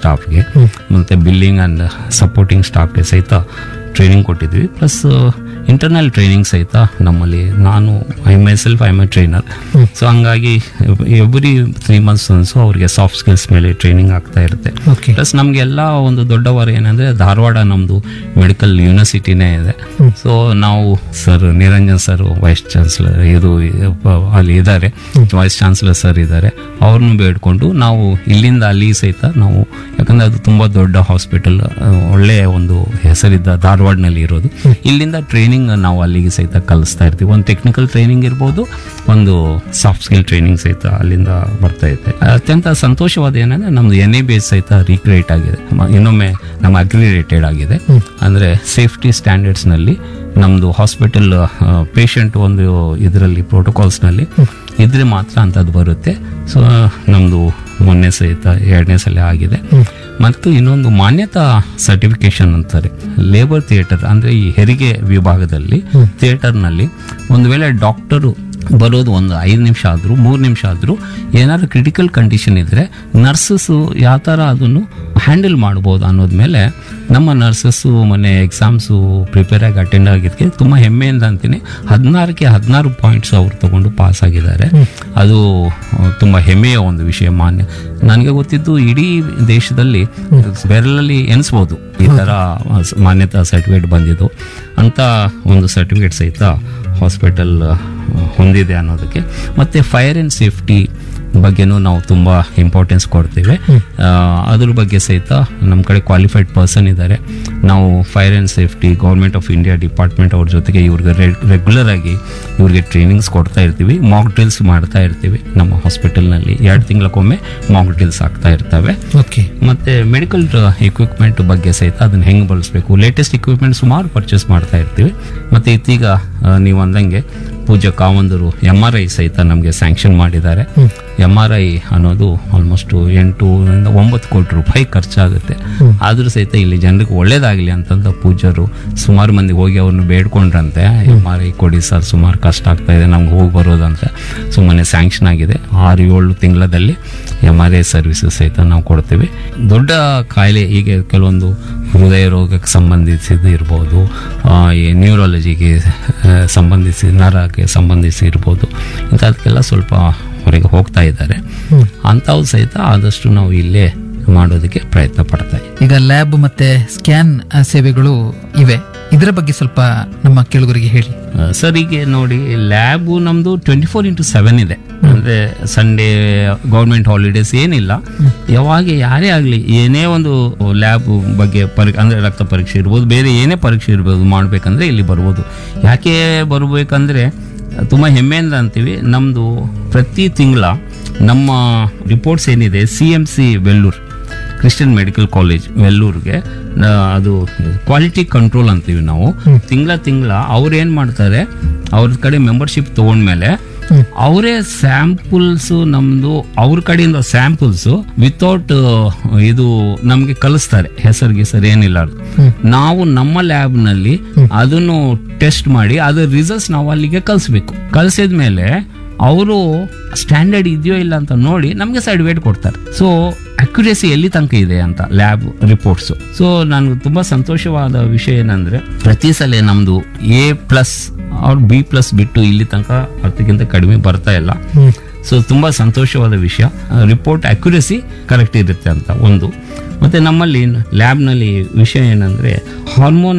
ಸ್ಟಾಫ್ಗೆ ಮತ್ತು billing and supporting ಸ್ಟಾಫ್ಗೆ ಸಹಿತ training ಕೊಟ್ಟಿದ್ವಿ ಪ್ಲಸ್ ಇಂಟರ್ನಲ್ ಟ್ರೈನಿಂಗ್ ಸಹಿತ ನಮ್ಮಲ್ಲಿ ನಾನು I myself I my trainer so ಹಂಗಾಗಿ ಎವ್ರಿ ತ್ರೀ ಮಂತ್ಸ್ ಒನ್ಸು ಅವರಿಗೆ ಸಾಫ್ಟ್ ಸ್ಕಿಲ್ಸ್ ಮೇಲೆ ಟ್ರೈನಿಂಗ್ ಆಗ್ತಾ ಇರುತ್ತೆ ಓಕೆ ಪ್ಲಸ್ ನಮಗೆಲ್ಲ ಒಂದು ದೊಡ್ಡವರು ಏನಂದ್ರೆ ಧಾರವಾಡ ನಮ್ಮದು ಮೆಡಿಕಲ್ ಯೂನಿವರ್ಸಿಟಿನೇ ಇದೆ ಸೊ ನಾವು sir Niranjan sir vice chancellor ಇದು ಪ- ಅಲ್ಲಿ ಇದ್ದಾರೆ ವೈಸ್ ಚಾನ್ಸಲರ್ ಸರ್ ಇದ್ದಾರೆ ಅವ್ರನ್ನ ಬೇಡ್ಕೊಂಡು ನಾವು ಇಲ್ಲಿಂದ ಅಲ್ಲಿ ಸಹಿತ ನಾವು ಯಾಕಂದ್ರೆ ಅದು ತುಂಬಾ ದೊಡ್ಡ ಹಾಸ್ಪಿಟಲ್ ಒಳ್ಳೆಯ ಒಂದು ಹೆಸರಿದ್ದ ಧಾರವಾಡನಲ್ಲಿ ಇರೋದು ಇಲ್ಲಿಂದ ಟ್ರೈನಿಂಗ್ ನಾವು ಅಲ್ಲಿಗೆ ಸಹಿತ ಕಲಿಸ್ತಾ ಇರ್ತೀವಿ ಒಂದು ಟೆಕ್ನಿಕಲ್ ಟ್ರೈನಿಂಗ್ ಇರ್ಬೋದು ಒಂದು ಸಾಫ್ಟ್ ಸ್ಕಿಲ್ ಟ್ರೈನಿಂಗ್ ಸಹಿತ ಅಲ್ಲಿಂದ ಬರ್ತಾ ಇದೆ ಅತ್ಯಂತ ಸಂತೋಷವಾದ ಏನಂದ್ರೆ ನಮ್ದು ಎನ್ ಎ ಬಿ ಎಸ್ ಸಹಿತ ರೀಕ್ರಿಯೇಟ್ ಆಗಿದೆ ಮ- ಇನ್ನೊಮ್ಮೆ ನಮ್ಮ ಅಗ್ರಿರೇಟೆಡ್ ಆಗಿದೆ ಅಂದ್ರೆ ಸೇಫ್ಟಿ ಸ್ಟ್ಯಾಂಡರ್ಡ್ಸ್ ನಲ್ಲಿ ನಮ್ದು ಹಾಸ್ಪಿಟಲ್ ಪೇಷಂಟ್ ಒಂದು ಇದರಲ್ಲಿ ಪ್ರೋಟೋಕಾಲ್ಸ್ನಲ್ಲಿ ಇದ್ರೆ ಮಾತ್ರ ಅಂತದ್ದು ಬರುತ್ತೆ ಸೊ ನಮ್ದು ಮೊನ್ನೆ ಸಹಿತ ಎರಡನೇ ಸಲ ಆಗಿದೆ ಮತ್ತು ಇನ್ನೊಂದು ಮಾನ್ಯತಾ ಸರ್ಟಿಫಿಕೇಶನ್ ಅಂತಾರೆ ಲೇಬರ್ ಥಿಯೇಟರ್ ಅಂದ್ರೆ ಈ ಹೆರಿಗೆ ವಿಭಾಗದಲ್ಲಿ ಥಿಯೇಟರ್ನಲ್ಲಿ ಒಂದು ವೇಳೆ ಡಾಕ್ಟರು ಬರೋದು ಒಂದು ಐದು ನಿಮಿಷ ಆದರೂ ಮೂರು ನಿಮಿಷ ಆದರೂ ಏನಾದ್ರು ಕ್ರಿಟಿಕಲ್ ಕಂಡೀಷನ್ ಇದ್ದರೆ ನರ್ಸಸ್ಸು ಯಾವ ಥರ ಅದನ್ನು ಹ್ಯಾಂಡಲ್ ಮಾಡ್ಬೋದು ಅನ್ನೋದ ಮೇಲೆ ನಮ್ಮ ನರ್ಸಸ್ಸು ಮೊನ್ನೆ ಎಕ್ಸಾಮ್ಸು ಪ್ರಿಪೇರ್ ಆಗಿ ಅಟೆಂಡ್ ಆಗಿದ್ದಕ್ಕೆ ತುಂಬ ಹೆಮ್ಮೆಯಿಂದ ಅಂತೀನಿ ಹದಿನಾರಕ್ಕೆ ಹದಿನಾರು ಪಾಯಿಂಟ್ಸ್ ಅವ್ರು ತಗೊಂಡು ಪಾಸ್ ಆಗಿದ್ದಾರೆ ಅದು ಆ, ತುಂಬ ಹೆಮ್ಮೆಯ ಒಂದು ವಿಷಯ ಮಾನ್ಯ ನನಗೆ ಗೊತ್ತಿದ್ದು ಇಡೀ ದೇಶದಲ್ಲಿ ಬೆರಳಲ್ಲಿ ಎನಿಸ್ಬೋದು ಈ ಥರ ಆ, ಸ- ಮಾನ್ಯತಾ ಸರ್ಟಿಫಿಕೇಟ್ ಬಂದಿದ್ದು ಅಂತ ಒಂದು ಸರ್ಟಿಫಿಕೇಟ್ ಸಹಿತ ಹಾಸ್ಪಿಟಲ್ ಹೊಂದಿದೆ ಅನ್ನೋದಕ್ಕೆ ಮತ್ತೆ ಫೈರ್ ಆ್ಯಂಡ್ ಸೇಫ್ಟಿ ಬಗ್ಗೆನೂ ನಾವು ತುಂಬ ಇಂಪಾರ್ಟೆನ್ಸ್ ಕೊಡ್ತೇವೆ ಆ, ಅದ್ರ ಬಗ್ಗೆ ಸಹಿತ ನಮ್ಮ ಕಡೆ ಕ್ವಾಲಿಫೈಡ್ ಪರ್ಸನ್ ಇದ್ದಾರೆ ನಾವು fire and safety government of India department ಅವ್ರ ಜೊತೆಗೆ ಇವ್ರಿಗೆ ರೆಗ್ಯುಲರ್ ಆಗಿ ಇವ್ರಿಗೆ ಟ್ರೈನಿಂಗ್ಸ್ ಕೊಡ್ತಾ ಇರ್ತೀವಿ ಮಾಕ್ ಡ್ರಿಲ್ಸ್ ಮಾಡ್ತಾ ಇರ್ತೀವಿ ನಮ್ಮ ಹಾಸ್ಪಿಟಲ್ನಲ್ಲಿ ಎರಡು ತಿಂಗಳಕ್ಕೊಮ್ಮೆ ಮಾಕ್ ಡ್ರಿಲ್ಸ್ ಆಗ್ತಾ ಇರ್ತವೆ ಓಕೆ ಮತ್ತೆ ಮೆಡಿಕಲ್ ಇಕ್ವಿಪ್ಮೆಂಟ್ ಬಗ್ಗೆ ಸಹಿತ ಅದನ್ನ ಹೆಂಗೆ ಬಳಸಬೇಕು ಲೇಟೆಸ್ಟ್ ಇಕ್ವಿಪ್ಮೆಂಟ್ ಸುಮಾರು ಪರ್ಚೇಸ್ ಮಾಡ್ತಾ ಇರ್ತೀವಿ ಮತ್ತೆ ಇತ್ತೀಗ ಆ, ನೀವು ಅಂದಂಗೆ ಪೂಜಾ ಕಾವಂದರು ಎಮ್ ಆರ್ ಐ ಸಹಿತ ನಮಗೆ ಸ್ಯಾಂಕ್ಷನ್ ಮಾಡಿದ್ದಾರೆ ಎಮ್ ಆರ್ ಐ ಅನ್ನೋದು ಆಲ್ಮೋಸ್ಟ್ ಎಂಟು ಇಂದ ಒಂಬತ್ತು ಕೋಟಿ ರೂಪಾಯಿ ಖರ್ಚಾಗುತ್ತೆ ಆದ್ರೂ ಸಹಿತ ಇಲ್ಲಿ ಜನರಿಗೆ ಒಳ್ಳೇದಾಗಲಿ ಅಂತಂದ ಪೂಜಾರು ಸುಮಾರು ಮಂದಿ ಹೋಗಿ ಅವ್ರನ್ನ ಬೇಡ್ಕೊಂಡ್ರಂತೆ ಎಮ್ ಆರ್ ಐ ಕೊಡಿ ಸರ್ ಸುಮಾರು ಕಷ್ಟ ಆಗ್ತಾ ಇದೆ ನಮ್ಗೆ ಹೋಗಿ ಬರೋದಂತ ಸುಮ್ಮನೆ ಸ್ಯಾಂಕ್ಷನ್ ಆಗಿದೆ ಆರು ಏಳು ತಿಂಗಳಲ್ಲಿ ಎಮ್ ಆರ್ ಐ ಸರ್ವಿಸಸ್ ಸಹಿತ ನಾವು ಕೊಡ್ತೀವಿ ದೊಡ್ಡ ಕಾಯಿಲೆ ಹೀಗೆ ಕೆಲವೊಂದು ಹೃದಯ ರೋಗಕ್ಕೆ ಸಂಬಂಧಿಸಿದ ಇರ್ಬೋದು ಆ, ಈ ನ್ಯೂರಾಲಜಿಗೆ ಆ, ಸಂಬಂಧಿಸಿ ನರಕ್ಕೆ ಸಂಬಂಧಿಸಿ ಇರ್ಬೋದು ಇಂಥದಕ್ಕೆಲ್ಲ ಸ್ವಲ್ಪ ಹೊರಗೆ ಹೋಗ್ತಾ ಇದ್ದಾರೆ ಅಂಥವು ಸಹಿತ ಆದಷ್ಟು ನಾವು ಇಲ್ಲೇ ಮಾಡೋದಕ್ಕೆ ಪ್ರಯತ್ನ ಪಡ್ತಾ ಇದ್ದೀವಿ ಈಗ ಲ್ಯಾಬ್ ಮತ್ತೆ ಸ್ಕ್ಯಾನ್ ಸೇವೆಗಳು ಇವೆ ಇದರ ಬಗ್ಗೆ ಸ್ವಲ್ಪ ನಮ್ಮ ಕೇಳುಗರಿಗೆ ಹೇಳಿ ಸರ್ ಈಗ ನೋಡಿ ಲ್ಯಾಬು ನಮ್ದು ಟ್ವೆಂಟಿ ಫೋರ್ ಇಂಟು ಸೆವೆನ್ ಇದೆ ಅಂದ್ರೆ ಸಂಡೇ ಗೌರ್ಮೆಂಟ್ ಹಾಲಿಡೇಸ್ ಏನಿಲ್ಲ ಯಾವಾಗ ಯಾರೇ ಆಗಲಿ ಏನೇ ಒಂದು ಲ್ಯಾಬ್ ಬಗ್ಗೆ ಪರಿ ಅಂದ್ರೆ ರಕ್ತ ಪರೀಕ್ಷೆ ಇರ್ಬೋದು ಬೇರೆ ಏನೇ ಪರೀಕ್ಷೆ ಇರ್ಬೋದು ಮಾಡ್ಬೇಕಂದ್ರೆ ಇಲ್ಲಿ ಬರ್ಬೋದು ಯಾಕೆ ಬರ್ಬೇಕಂದ್ರೆ ತುಂಬ ಹೆಮ್ಮೆಯಿಂದ ಅಂತೀವಿ ನಮ್ಮದು ಪ್ರತಿ ತಿಂಗಳ ನಮ್ಮ ರಿಪೋರ್ಟ್ಸ್ ಏನಿದೆ C M C Vellore Christian medical college ವೆಲ್ಲೂರ್ಗೆ ಆ, ಅದು ಕ್ವಾಲಿಟಿ ಕಂಟ್ರೋಲ್ ಅಂತೀವಿ ನಾವು ತಿಂಗಳ ತಿಂಗಳ ಅವ್ರು ಏನು ಮಾಡ್ತಾರೆ ಅವ್ರ ಕಡೆ ಮೆಂಬರ್ಶಿಪ್ ತಗೊಂಡ್ಮೇಲೆ ಅವರೇ ಸ್ಯಾಂಪಲ್ಸ್ ನಮ್ದು ಅವ್ರ ಕಡೆಯಿಂದ ಸ್ಯಾಂಪಲ್ಸ್ ವಿತೌಟ್ ಇದು ನಮ್ಗೆ ಕಲಿಸ್ತಾರೆ ಹೆಸರು ಗಿಸರು ಏನಿಲ್ಲ ನಾವು ನಮ್ಮ ಲ್ಯಾಬ್ ನಲ್ಲಿ ಅದನ್ನು ಟೆಸ್ಟ್ ಮಾಡಿ ಅದ್ರ ರಿಸಲ್ಟ್ಸ್ ನಾವು ಅಲ್ಲಿಗೆ ಕಲಿಸ್ಬೇಕು ಕಲಿಸಿದ್ಮೇಲೆ ಅವರು ಸ್ಟ್ಯಾಂಡರ್ಡ್ ಇದೆಯೋ ಇಲ್ಲ ಅಂತ ನೋಡಿ ನಮಗೆ ಸರ್ಟಿಫಿಕೇಟ್ ಕೊಡ್ತಾರೆ ಸೊ ಅಕ್ಯುರೇಸಿ ಎಲ್ಲಿ ತನಕ ಇದೆ ಅಂತ ಲ್ಯಾಬ್ ರಿಪೋರ್ಟ್ಸ್ ಸೊ ನನಗೆ ತುಂಬಾ ಸಂತೋಷವಾದ ವಿಷಯ ಏನಂದ್ರೆ ಪ್ರತಿ ಸಲ ನಮ್ದು ಎ ಪ್ಲಸ್ ಅವ್ರ ಬಿ ಪ್ಲಸ್ ಬಿಟ್ಟು ಇಲ್ಲಿ ತನಕ ಅದಕ್ಕಿಂತ ಕಡಿಮೆ ಬರ್ತಾ ಇಲ್ಲ ಸೊ ತುಂಬಾ ಸಂತೋಷವಾದ ವಿಷಯ ರಿಪೋರ್ಟ್ ಅಕ್ಯುರೇಸಿ ಕರೆಕ್ಟ್ ಇರುತ್ತೆ ಅಂತ ಒಂದು ಮತ್ತೆ ನಮ್ಮಲ್ಲಿ ಲ್ಯಾಬ್ನಲ್ಲಿ ವಿಷಯ ಏನಂದ್ರೆ ಹಾರ್ಮೋನ್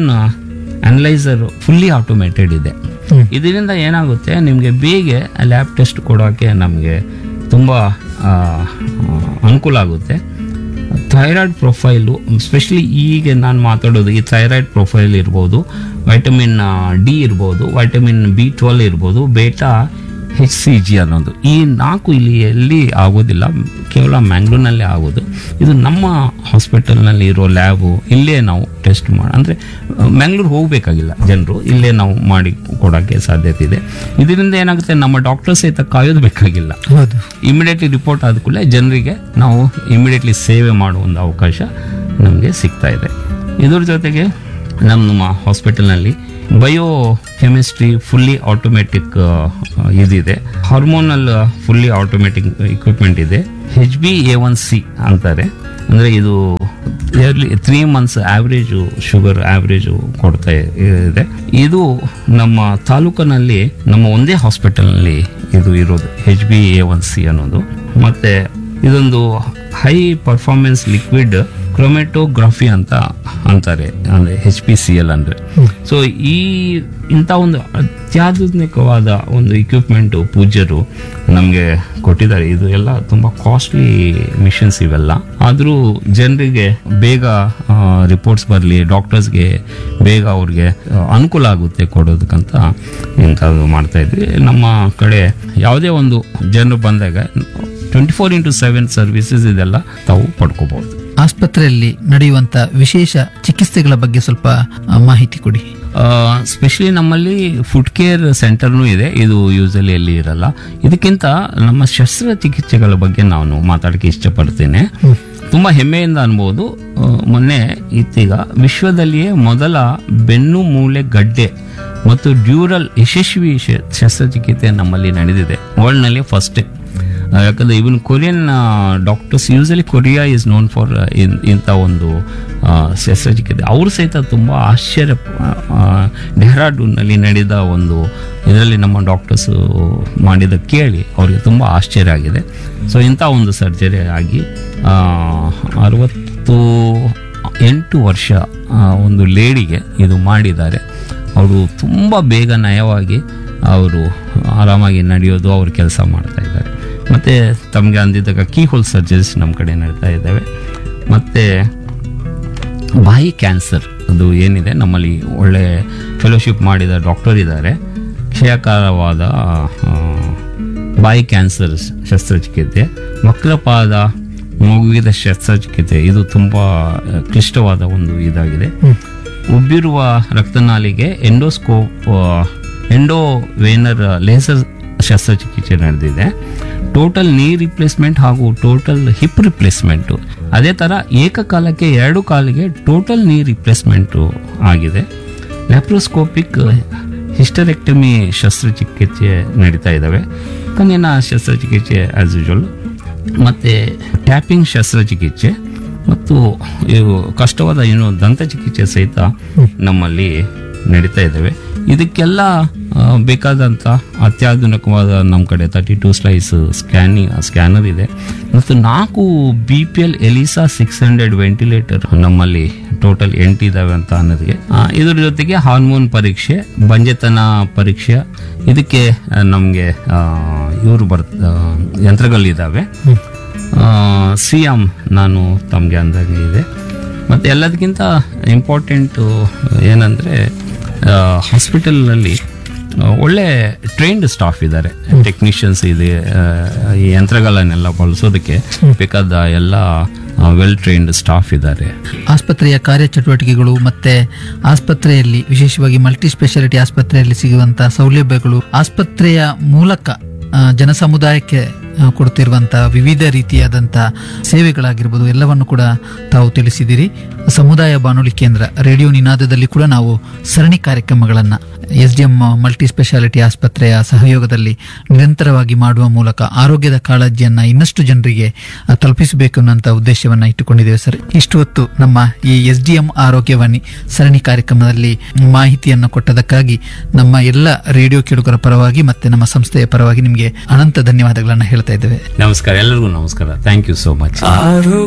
ಅನಲೈಸರ್ ಫುಲ್ಲಿ ಆಟೋಮೇಟೆಡ್ ಇದೆ ಇದರಿಂದ ಏನಾಗುತ್ತೆ ನಿಮಗೆ ಬೇಗ ಲ್ಯಾಬ್ ಟೆಸ್ಟ್ ಕೊಡೋಕ್ಕೆ ನಮಗೆ ತುಂಬ ಆ, ಅನುಕೂಲ ಆಗುತ್ತೆ ಥೈರಾಯ್ಡ್ ಪ್ರೊಫೈಲು ಸ್ಪೆಷಲಿ ಈಗ ನಾನು ಮಾತಾಡೋದು ಈ ಥೈರಾಯ್ಡ್ ಪ್ರೊಫೈಲ್ ಇರ್ಬೋದು ವೈಟಮಿನ್ ಡಿ ಇರ್ಬೋದು ವೈಟಮಿನ್ ಬಿ ಟ್ವೆಲ್ ಇರ್ಬೋದು ಬೇಟಾ ಹೆಚ್ ಸಿ ಜಿ ಅನ್ನೋದು ಈ ನಾಲ್ಕು ಇಲ್ಲಿ ಎಲ್ಲಿ ಆಗೋದಿಲ್ಲ ಕೇವಲ ಮ್ಯಾಂಗ್ಳೂರ್ನಲ್ಲೇ ಆಗೋದು ಇದು ನಮ್ಮ ಹಾಸ್ಪಿಟಲ್ನಲ್ಲಿ ಇರೋ ಲ್ಯಾಬು ಇಲ್ಲೇ ನಾವು ಟೆಸ್ಟ್ ಮಾಡಿ ಅಂದರೆ ಮ್ಯಾಂಗ್ಳೂರ್ ಹೋಗಬೇಕಾಗಿಲ್ಲ ಜನರು ಇಲ್ಲೇ ನಾವು ಮಾಡಿ ಕೊಡೋಕ್ಕೆ ಸಾಧ್ಯತೆ ಇದೆ ಇದರಿಂದ ಏನಾಗುತ್ತೆ ನಮ್ಮ ಡಾಕ್ಟರ್ ಸಹಿತ ಕಾಯೋದು ಬೇಕಾಗಿಲ್ಲ ಹೌದು ಇಮಿಡಿಯೇಟ್ಲಿ ರಿಪೋರ್ಟ್ ಆದ ಕೂಡಲೇ ಜನರಿಗೆ ನಾವು ಇಮಿಡಿಯೇಟ್ಲಿ ಸೇವೆ ಮಾಡುವ ಒಂದು ಅವಕಾಶ ನಮಗೆ ಸಿಗ್ತಾ ಇದೆ ಇದ್ರ ಜೊತೆಗೆ ನಮ್ಮ ಹಾಸ್ಪಿಟಲ್ನಲ್ಲಿ ಬಯೋ ಕೆಮಿಸ್ಟ್ರಿ ಫುಲ್ಲಿ ಆಟೋಮೆಟಿಕ್ ಇದಿದೆ ಹಾರ್ಮೋನಲ್ ಫುಲ್ಲಿ ಆಟೋಮೆಟಿಕ್ ಇಕ್ವಿಪ್ಮೆಂಟ್ ಇದೆ H B A one C ಅಂತಾರೆ ಅಂದರೆ ಇದು yearly three months average sugar average ಕೊಡ್ತಾ ಇದೆ ಇದು ನಮ್ಮ ತಾಲೂಕಿನಲ್ಲಿ ನಮ್ಮ ಒಂದೇ ಹಾಸ್ಪಿಟಲ್ನಲ್ಲಿ ಇದು ಇರೋದು H B A one C ಅನ್ನೋದು ಮತ್ತೆ ಇದೊಂದು ಹೈ ಪರ್ಫಾರ್ಮೆನ್ಸ್ ಲಿಕ್ವಿಡ್ ಕ್ರೊಮೆಟೋಗ್ರಫಿ ಅಂತ ಅಂತಾರೆ ಅಂದರೆ ಹೆಚ್ ಪಿ ಸಿ ಎಲ್ ಅಂದರೆ ಸೊ ಈ ಇಂಥ ಒಂದು ಅತ್ಯಾಧುನಿಕವಾದ ಒಂದು ಇಕ್ವಿಪ್ಮೆಂಟು ಪೂಜ್ಯರು ನಮಗೆ ಕೊಟ್ಟಿದ್ದಾರೆ ಇದು ಎಲ್ಲ ತುಂಬ ಕಾಸ್ಟ್ಲಿ ಮಿಷನ್ಸ್ ಇವೆಲ್ಲ ಆದರೂ ಜನರಿಗೆ ಬೇಗ ರಿಪೋರ್ಟ್ಸ್ ಬರಲಿ ಡಾಕ್ಟರ್ಸ್ಗೆ ಬೇಗ ಅವ್ರಿಗೆ ಆ, ಅನುಕೂಲ ಆಗುತ್ತೆ ಕೊಡೋದಕ್ಕಂತ ಇಂಥದ್ದು ಮಾಡ್ತಾ ಇದ್ವಿ ನಮ್ಮ ಕಡೆ ಯಾವುದೇ ಒಂದು ಜನರು ಬಂದಾಗ twenty four into seven services ಇದೆಲ್ಲ ತಾವು ಪಡ್ಕೋಬಹುದು ಆಸ್ಪತ್ರೆಯಲ್ಲಿ ನಡೆಯುವಂತ ವಿಶೇಷ ಚಿಕಿತ್ಸೆಗಳ ಬಗ್ಗೆ ಸ್ವಲ್ಪ ಆ, ಮಾಹಿತಿ ಕೊಡಿ ಸ್ಪೆಷಲಿ ನಮ್ಮಲ್ಲಿ ಫುಡ್ ಕೇರ್ ಸೆಂಟರ್ನೂ ಇದೆ ಇದು ಯೂಸಲಿ ಎಲ್ಲಿ ಇರಲ್ಲ ಇದಕ್ಕಿಂತ ನಮ್ಮ ಶಸ್ತ್ರಚಿಕಿತ್ಸೆಗಳ ಬಗ್ಗೆ ನಾನು ಮಾತಾಡಕ್ಕೆ ಇಷ್ಟಪಡ್ತೇನೆ ತುಂಬ ಹೆಮ್ಮೆಯಿಂದ ಅನ್ಬೋದು ಆ, ಮೊನ್ನೆ ಇತ್ತೀಗ ವಿಶ್ವದಲ್ಲಿಯೇ ಮೊದಲ ಬೆನ್ನು ಮೂಳೆ ಗಡ್ಡೆ ಮತ್ತು ಡ್ಯೂರಲ್ ಯಶಸ್ವಿ ಶ- ಶಸ್ತ್ರಚಿಕಿತ್ಸೆ ನಮ್ಮಲ್ಲಿ ನಡೆದಿದೆ ವರ್ಲ್ಡ್ನಲ್ಲಿ ಫಸ್ಟ್ ಯಾಕಂದ್ರೆ even Korean doctors usually Korea is known for ಇಂಥ ಒಂದು ಆ, ಶಸ್ತ್ರಚಿಕಿತ್ಸೆ ಅವರು ಸಹಿತ ತುಂಬ ಆಶ್ಚರ್ಯ ಆ, ಡೆಹ್ರಾಡೂನ್ನಲ್ಲಿ ನಡೆದ ಒಂದು ಇದರಲ್ಲಿ ನಮ್ಮ ಡಾಕ್ಟರ್ಸ್ ಮಾಡಿದ ಕೇಳಿ ಅವರಿಗೆ ತುಂಬ ಆಶ್ಚರ್ಯ ಆಗಿದೆ ಸೊ ಇಂಥ ಒಂದು ಸರ್ಜರಿ ಆಗಿ ಆ, ಅರವತ್ತು ಎಂಟು ವರ್ಷ ಆ, ಒಂದು ಲೇಡಿಗೆ ಇದು ಮಾಡಿದ್ದಾರೆ ಅವರು ತುಂಬ ಬೇಗ ನಯವಾಗಿ ಅವರು ಆರಾಮಾಗಿ ನಡೆಯೋದು ಅವ್ರು ಕೆಲಸ ಮಾಡ್ತಾ ಇದ್ದಾರೆ ಮತ್ತು ತಮಗೆ ಅಂದಿದ್ದಾಗ ಕೀ ಹೋಲ್ ಸರ್ಜರೀಸ್ ನಮ್ಮ ಕಡೆ ನಡೀತಾ ಇದ್ದಾವೆ ಮತ್ತು ಬಾಯಿ ಕ್ಯಾನ್ಸರ್ ಅದು ಏನಿದೆ ನಮ್ಮಲ್ಲಿ ಒಳ್ಳೆ ಫೆಲೋಶಿಪ್ ಮಾಡಿದ ಡಾಕ್ಟರ್ ಇದ್ದಾರೆ ಕ್ಷಯಕಾರವಾದ ಆ, ಬಾಯಿ ಕ್ಯಾನ್ಸರ್ ಶಸ್ತ್ರಚಿಕಿತ್ಸೆ ವಕ್ರಪಾದ ಮುಗಿದ ಶಸ್ತ್ರಚಿಕಿತ್ಸೆ ಇದು ತುಂಬ ಕ್ಲಿಷ್ಟವಾದ ಒಂದು ಇದಾಗಿದೆ ಉಬ್ಬಿರುವ ರಕ್ತನಾಲಿಗೆ ಎಂಡೋಸ್ಕೋಪ್ ಎಂಡೋವೇನರ್ ಲೇಸರ್ ಶಸ್ತ್ರಚಿಕಿತ್ಸೆ ನಡೆದಿದೆ ಟೋಟಲ್ ನೀ ರಿಪ್ಲೇಸ್ಮೆಂಟ್ ಹಾಗೂ ಟೋಟಲ್ ಹಿಪ್ ರಿಪ್ಲೇಸ್ಮೆಂಟು ಅದೇ ಥರ ಏಕಕಾಲಕ್ಕೆ ಎರಡು ಕಾಲಿಗೆ ಟೋಟಲ್ ನೀ ರಿಪ್ಲೇಸ್ಮೆಂಟು ಆಗಿದೆ ಲ್ಯಾಪ್ರೋಸ್ಕೋಪಿಕ್ ಹಿಸ್ಟರೆಕ್ಟಮಿ ಶಸ್ತ್ರಚಿಕಿತ್ಸೆ ನಡೀತಾ ಇದ್ದಾವೆ ಕಣ್ಣಿನ ಶಸ್ತ್ರಚಿಕಿತ್ಸೆ ಆಸ್ ಯೂಶುವಲ್ ಮತ್ತು ಟ್ಯಾಪಿಂಗ್ ಶಸ್ತ್ರಚಿಕಿತ್ಸೆ ಮತ್ತು ಇವು ಕಷ್ಟವಾದ ಏನು ದಂತಚಿಕಿತ್ಸೆ ಸಹಿತ ನಮ್ಮಲ್ಲಿ ನಡೀತಾ ಇದ್ದಾವೆ ಇದಕ್ಕೆಲ್ಲ ಆ, ಬೇಕಾದಂಥ ಅತ್ಯಾಧುನಿಕವಾದ ನಮ್ಮ ಕಡೆ thirty two slice scanning scanner ಇದೆ ಮತ್ತು ನಾಲ್ಕು B P L Elisa six hundred ventilator ನಮ್ಮಲ್ಲಿ ಟೋಟಲ್ ಎಂಟಿದ್ದಾವೆ ಅಂತ ಅನ್ನೋದಕ್ಕೆ ಆ, ಇದ್ರ ಜೊತೆಗೆ ಹಾರ್ಮೋನ್ ಪರೀಕ್ಷೆ ಬಂಜೆತನ ಪರೀಕ್ಷೆ ಇದಕ್ಕೆ ನಮಗೆ ಇವರು ಬರ್ ಆ, ಯಂತ್ರಗಳಿದ್ದಾವೆ ಸಿ ಎಮ್ ನಾನು ತಮಗೆ ಅಂದಾಗೆ ಇದೆ ಮತ್ತು ಎಲ್ಲದಕ್ಕಿಂತ ಇಂಪಾರ್ಟೆಂಟು ಏನಂದರೆ ಹಾಸ್ಪಿಟಲ್ನಲ್ಲಿ ಒಳ್ಳೆ ಟ್ರೈನ್ಡ್ ಸ್ಟಾಫ್ ಇದ್ದಾರೆ ಟೆಕ್ನಿಷಿಯನ್ಸ್ ಇದೆ ಆ, ಈ ಯಂತ್ರಗಳನ್ನೆಲ್ಲ ಬಳಸೋದಕ್ಕೆ ಬೇಕಾದ ಎಲ್ಲ ವೆಲ್ ಟ್ರೈನ್ಡ್ ಸ್ಟಾಫ್ ಇದ್ದಾರೆ ಆಸ್ಪತ್ರೆಯ ಕಾರ್ಯಚಟುವಟಿಕೆಗಳು ಮತ್ತೆ ಆಸ್ಪತ್ರೆಯಲ್ಲಿ ವಿಶೇಷವಾಗಿ ಮಲ್ಟಿ ಸ್ಪೆಷಾಲಿಟಿ ಆಸ್ಪತ್ರೆಯಲ್ಲಿ ಸಿಗುವಂತಹ ಸೌಲಭ್ಯಗಳು ಆಸ್ಪತ್ರೆಯ ಮೂಲಕ ಆ, ಜನಸಮುದಾಯಕ್ಕೆ ಆ, ಕೊಡ್ತಿರುವಂತಹ ವಿವಿಧ ರೀತಿಯಾದಂತಹ ಸೇವೆಗಳಾಗಿರ್ಬೋದು ಎಲ್ಲವನ್ನು ಕೂಡ ತಾವು ತಿಳಿಸಿದಿರಿ ಸಮುದಾಯ ಬಾನುಲಿ ಕೇಂದ್ರ ರೇಡಿಯೋ ನಿನಾದದಲ್ಲಿ ಕೂಡ ನಾವು ಸರಣಿ ಕಾರ್ಯಕ್ರಮಗಳನ್ನ S D M multi speciality ಆಸ್ಪತ್ರೆಯ ಸಹಯೋಗದಲ್ಲಿ ನಿರಂತರವಾಗಿ ಮಾಡುವ ಮೂಲಕ ಆರೋಗ್ಯದ ಕಾಳಜಿಯನ್ನ ಇನ್ನಷ್ಟು ಜನರಿಗೆ ಆ, ತಲುಪಿಸಬೇಕು ಅನ್ನೋಂಥ ಉದ್ದೇಶವನ್ನ ಇಟ್ಟುಕೊಂಡಿದ್ದೇವೆ ಸರ್ ಇಷ್ಟು ಹೊತ್ತು ನಮ್ಮ ಈ ಎಸ್ ಡಿ ಎಂ ಆರೋಗ್ಯವಾಣಿ ಸರಣಿ ಕಾರ್ಯಕ್ರಮದಲ್ಲಿ ಮಾಹಿತಿಯನ್ನು ಕೊಟ್ಟದಕ್ಕಾಗಿ ನಮ್ಮ ಎಲ್ಲ ರೇಡಿಯೋ ಕೇಳುಗರ ಪರವಾಗಿ ಮತ್ತೆ ನಮ್ಮ ಸಂಸ್ಥೆಯ ಪರವಾಗಿ ನಿಮಗೆ ಅನಂತ ಧನ್ಯವಾದಗಳನ್ನ ಹೇಳ್ತಾ ಇದ್ದೇವೆ ನಮಸ್ಕಾರ ಎಲ್ಲರಿಗೂ ನಮಸ್ಕಾರ ಥ್ಯಾಂಕ್ ಯು ಸೋ ಮಚ್ ಆರೋಗ್ಯ